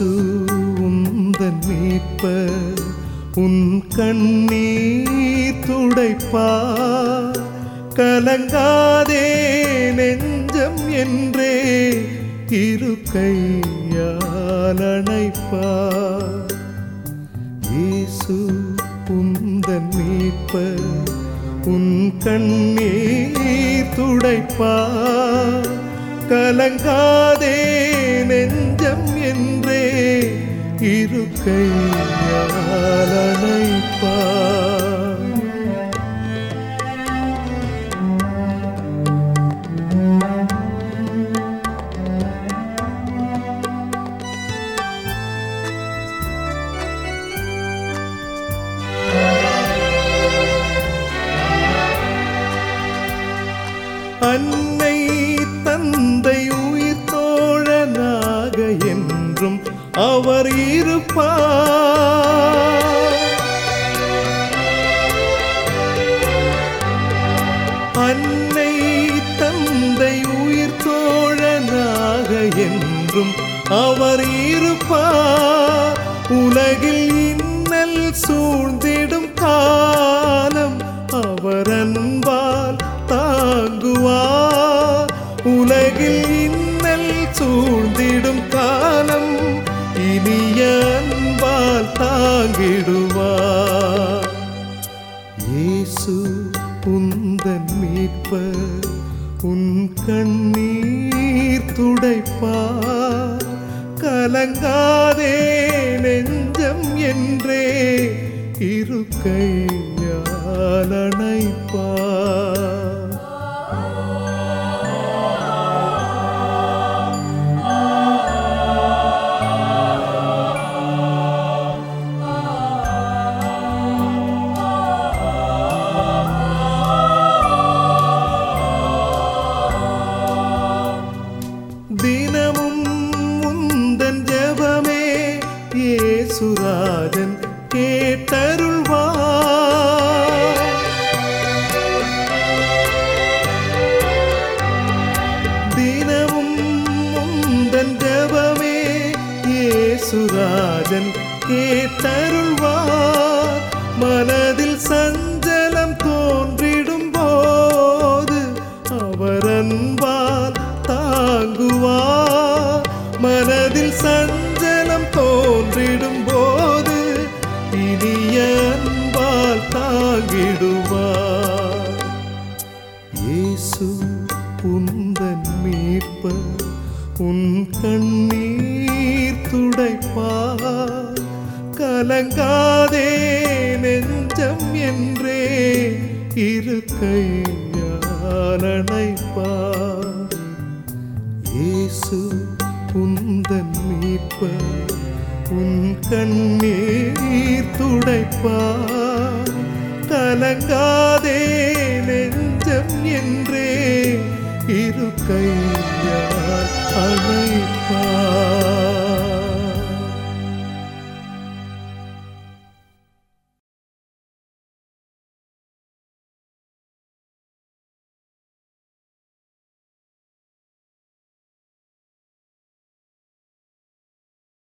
இயேசு உந்தன் மீட்பர் உன் கண்ணீர் துடைப்பார் கலங்காதே நெஞ்சம் என்றே இரு கையால் அணைப்பார் இயேசு உந்தன் மீட்பர் உன் கண்ணீர் துடைப்பார் கலங்காதே நெஞ்சம் என்றே இரு கையால் அணைப்பார் அன்னை தந்தை உயிர் தோழனாக என்றும் அவர் இருப்பார் அன்னை தந்தை உயிர் தோழனாக என்றும் அவர் இருப்பார் உலகில் இன்னல் சூழ்ந்திடும் காலம் அவர் அன்பால் தாங்குவார் உலகில் இன்னல் சூழ்ந்திடும் காலம் இனிய அன்பால் தாங்கிடுவார் இயேசு உந்தன் மீட்பர் உன் கண்ணீர் துடைப்பார் கலங்காதே நெஞ்சம் என்றே இரு கையால் அணைப்பார் தினமும் முந்தன் ஜெபமே ஏசுராஜன் கேட்டருள்வா தினமும் முந்தன் ஜெபமே ஏசுராஜன் கேட்டருள்வார் மனதில் சஞ்சலம் தோன்றிடும் போது அவர் அன்பால் தாங்குவார் மனதில் சஞ்சலம் தோன்றிடும் போது இனிய அன்பால் தாங்கிடுவார் இயேசு உந்தன் மீட்பர் உன் கண்ணீர் துடைப்பார் கலங்காதே நெஞ்சம் என்றே இரு கையால் அணைப்பார் இயேசு உந்தன் மீட்பர் உன் கண்ணீர் துடைப்பார் கலங்காதே நெஞ்சம் என்றே இரு கையால் அணைப்பார்